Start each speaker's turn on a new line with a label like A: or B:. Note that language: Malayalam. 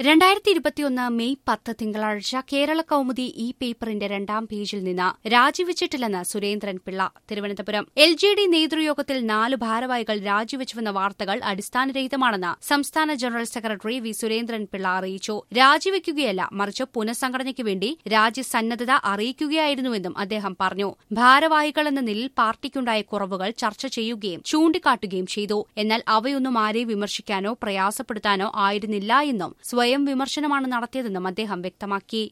A: രണ്ടായിരത്തി ഇരുപത്തിയൊന്ന് മെയ് പത്ത് തിങ്കളാഴ്ച കേരള കൌമുദി ഈ പേപ്പറിന്റെ രണ്ടാം പേജിൽ നിന്ന് രാജിവെച്ചിട്ടില്ലെന്ന് Surendran Pillai Thiruvananthapuram L J D നേതൃയോഗത്തിൽ നാല് ഭാരവാഹികൾ രാജിവെച്ചുവെന്ന വാർത്തകൾ അടിസ്ഥാനരഹിതമാണെന്ന് സംസ്ഥാന general secretary V Surendran Pillai അറിയിച്ചു രാജിവെക്കുകയല്ല മറിച്ച് പുനഃസംഘടനയ്ക്ക് വേണ്ടി രാജ്യസന്നദ്ധത അറിയിക്കുകയായിരുന്നുവെന്നും അദ്ദേഹം പറഞ്ഞു ഭാരവാഹികൾ എന്ന നിലയിൽ പാർട്ടിക്കുണ്ടായ കുറവുകൾ ചർച്ച ചെയ്യുകയും ചൂണ്ടിക്കാട്ടുകയും ചെയ്തു എന്നാൽ അവയൊന്നും ആരെയും വിമർശിക്കാനോ പ്രയാസപ്പെടുത്താനോ ആയിരുന്നില്ല എന്നും സ്വയം വിമർശനമാണ് നടത്തിയതെന്നും അദ്ദേഹം വ്യക്തമാക്കി